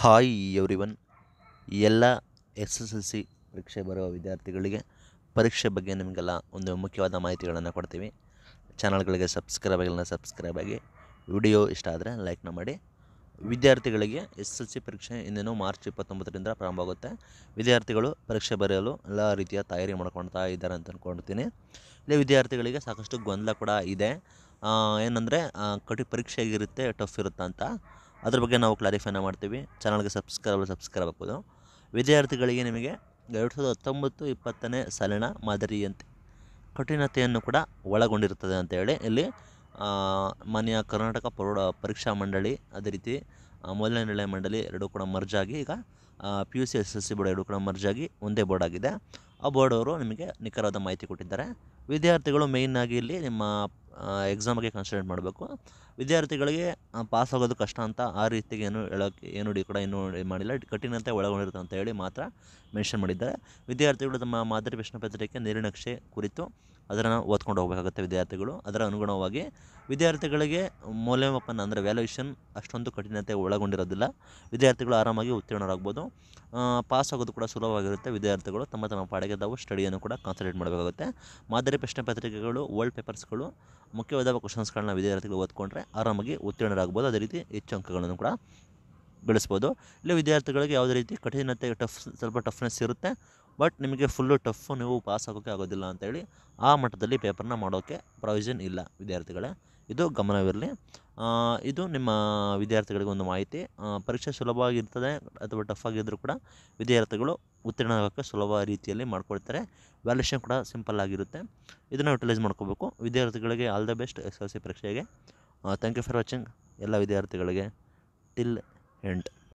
hi everyone ಎಲ್ಲ S S L C ಪರೀಕ್ಷೆ ಬರುವ ವಿದ್ಯಾರ್ಥಿಗಳಿಗೆ ಪರೀಕ್ಷೆ ಬಗ್ಗೆ ನಿಮಗೆಲ್ಲ ಒಂದು ಮುಖ್ಯವಾದ ಮಾಹಿತಿಗಳನ್ನು ಕೊಡ್ತೀವಿ ಚಾನಲ್ಗಳಿಗೆ ಸಬ್ಸ್ಕ್ರೈಬ್ ಆಗಿಲ್ಲ ಸಬ್ಸ್ಕ್ರೈಬ್ ಆಗಿ ವಿಡಿಯೋ ಇಷ್ಟ ಆದರೆ ಲೈಕ್ನ ಮಾಡಿ ವಿದ್ಯಾರ್ಥಿಗಳಿಗೆ ಎಸ್ ಎಲ್ ಸಿ ಪರೀಕ್ಷೆ ಇನ್ನೇನು ಮಾರ್ಚ್ ಇಪ್ಪತ್ತೊಂಬತ್ತರಿಂದ ಪ್ರಾರಂಭ ಆಗುತ್ತೆ ವಿದ್ಯಾರ್ಥಿಗಳು ಪರೀಕ್ಷೆ ಬರೆಯಲು ಎಲ್ಲ ರೀತಿಯ ತಯಾರಿ ಮಾಡ್ಕೊಳ್ತಾ ಇದ್ದಾರೆ ಅಂತ ಅಂದ್ಕೊಳ್ತೀನಿ ಇಲ್ಲಿ ವಿದ್ಯಾರ್ಥಿಗಳಿಗೆ ಸಾಕಷ್ಟು ಗೊಂದಲ ಕೂಡ ಇದೆ ಏನಂದರೆ ಕಠಿ ಪರೀಕ್ಷೆ ಹೇಗಿರುತ್ತೆ ಟಫ್ ಇರುತ್ತಾ ಅಂತ ಅದ್ರ ಬಗ್ಗೆ ನಾವು ಕ್ಲಾರಿಫೈನ ಮಾಡ್ತೀವಿ ಚಾನಲ್ಗೆ ಸಬ್ಸ್ಕ್ರೈಬ್ ಸಬ್ಸ್ಕ್ರೈಬ್ ಹಾಕೋದು ವಿದ್ಯಾರ್ಥಿಗಳಿಗೆ ನಿಮಗೆ ಎರಡು ಸಾವಿರದ ಹತ್ತೊಂಬತ್ತು ಇಪ್ಪತ್ತನೇ ಸಾಲಿನ ಮಾದರಿಯಂತೆ ಕಠಿಣತೆಯನ್ನು ಕೂಡ ಒಳಗೊಂಡಿರುತ್ತದೆ ಅಂತೇಳಿ ಇಲ್ಲಿ ಆ, ಮಾನ್ಯ ಕರ್ನಾಟಕ ಪ್ರೌಢ ಪರೀಕ್ಷಾ ಮಂಡಳಿ ಅದೇ ರೀತಿ ಆ, ಮೊದಲನೇ ನಿರ್ಣಯ ಮಂಡಳಿ ಎರಡೂ ಕೂಡ ಮರ್ಜ್ ಆಗಿ ಈಗ P U C S S C board ಎರಡೂ ಕೂಡ ಮರ್ಜ್ ಆಗಿ ಒಂದೇ ಬೋರ್ಡ್ ಆಗಿದೆ ಆ ಬೋರ್ಡ್ ಅವರು ನಿಮಗೆ ನಿಖರವಾದ ಮಾಹಿತಿ ಕೊಟ್ಟಿದ್ದಾರೆ ವಿದ್ಯಾರ್ಥಿಗಳು ಮೇಯ್ನ್ ಆಗಿ ಇಲ್ಲಿ ನಿಮ್ಮ ಎಕ್ಸಾಮ್ಗೆ ಕಾನ್ಸಂಟ್ರೇಟ್ ಮಾಡಬೇಕು ವಿದ್ಯಾರ್ಥಿಗಳಿಗೆ ಪಾಸ್ ಆಗೋದು ಕಷ್ಟ ಅಂತ ಆ ರೀತಿಗೆ ಏನು ಹೇಳೋಕ್ಕೆ ಏನು ಡಿ ಕೂಡ ಇನ್ನೂ ಮಾಡಿಲ್ಲ ಕಠಿಣತೆ ಒಳಗೊಂಡಿರುತ್ತೆ ಅಂತ ಹೇಳಿ ಮಾತ್ರ ಮೆನ್ಷನ್ ಮಾಡಿದ್ದಾರೆ ವಿದ್ಯಾರ್ಥಿಗಳು ತಮ್ಮ ಮಾದರಿ ಪ್ರಶ್ನೆ ಪತ್ರಿಕೆ ನೀರಿನಕ್ಷೆ ಕುರಿತು ಅದನ್ನು ಓದ್ಕೊಂಡು ಹೋಗಬೇಕಾಗುತ್ತೆ ವಿದ್ಯಾರ್ಥಿಗಳು ಅದರ ಅನುಗುಣವಾಗಿ ವಿದ್ಯಾರ್ಥಿಗಳಿಗೆ ಮೌಲ್ಯಮಾಪನ ಅಂದರೆ ವ್ಯಾಲ್ಯೂಯೇಷನ್ ಅಷ್ಟೊಂದು ಕಠಿಣತೆ ಒಳಗೊಂಡಿರೋದಿಲ್ಲ ವಿದ್ಯಾರ್ಥಿಗಳು ಆರಾಮಾಗಿ ಉತ್ತೀರ್ಣರಾಗ್ಬೋದು ಪಾಸ್ ಆಗೋದು ಕೂಡ ಸುಲಭವಾಗಿರುತ್ತೆ ವಿದ್ಯಾರ್ಥಿಗಳು ತಮ್ಮ ತಮ್ಮ ಪಾಡಿಗೆ ತಾವು ಸ್ಟಡಿಯನ್ನು ಕೂಡ ಕಾನ್ಸಂಟ್ರೇಟ್ ಮಾಡಬೇಕಾಗುತ್ತೆ ಮಾದರಿ ಪ್ರಶ್ನೆ ಪತ್ರಿಕೆಗಳು ಓಲ್ಡ್ ಪೇಪರ್ಸ್ಗಳು ಮುಖ್ಯವಾದ ಕ್ವಶನ್ಸ್ಗಳನ್ನ ವಿದ್ಯಾರ್ಥಿಗಳು ಓದ್ಕೊಂಡ್ರೆ ಆರಾಮಾಗಿ ಉತ್ತೀರ್ಣರಾಗ್ಬೋದು ಅದೇ ರೀತಿ ಹೆಚ್ಚು ಅಂಕಗಳನ್ನು ಕೂಡ ಗಳಿಸ್ಬೋದು ಇಲ್ಲಿ ವಿದ್ಯಾರ್ಥಿಗಳಿಗೆ ಯಾವುದೇ ರೀತಿ ಕಠಿಣತೆ ಟಫ್ ಸ್ವಲ್ಪ ಟಫ್ನೆಸ್ ಇರುತ್ತೆ ಬಟ್ ನಿಮಗೆ ಫುಲ್ಲು ಟಫು ನೀವು ಪಾಸ್ ಆಗೋಕ್ಕೆ ಆಗೋದಿಲ್ಲ ಅಂತೇಳಿ ಆ ಮಟ್ಟದಲ್ಲಿ ಪೇಪರ್ನ ಮಾಡೋಕ್ಕೆ ಪ್ರಾವಿಷನ್ ಇಲ್ಲ ವಿದ್ಯಾರ್ಥಿಗಳೇ ಇದು ಗಮನವಿರಲಿ ಆ, ಇದು ನಿಮ್ಮ ವಿದ್ಯಾರ್ಥಿಗಳಿಗೆ ಒಂದು ಮಾಹಿತಿ ಆ, ಪರೀಕ್ಷೆ ಸುಲಭವಾಗಿರ್ತದೆ ಅಥವಾ ಟಫ್ ಆಗಿದ್ದರೂ ಕೂಡ ವಿದ್ಯಾರ್ಥಿಗಳು ಉತ್ತೀರ್ಣ ಆಗೋಕ್ಕೆ ಸುಲಭ ರೀತಿಯಲ್ಲಿ ಮಾಡ್ಕೊಳ್ತಾರೆ ವ್ಯಾಲ್ಯೂಷನ್ ಕೂಡ ಸಿಂಪಲ್ ಆಗಿರುತ್ತೆ ಇದನ್ನು ಯುಟಿಲೈಸ್ ಮಾಡ್ಕೋಬೇಕು ವಿದ್ಯಾರ್ಥಿಗಳಿಗೆ all the best S L C ಪರೀಕ್ಷೆಗೆ ಥ್ಯಾಂಕ್ ಯು ಫಾರ್ ವಾಚಿಂಗ್ ಎಲ್ಲ ವಿದ್ಯಾರ್ಥಿಗಳಿಗೆ ಟಿಲ್ ಎಂಡ್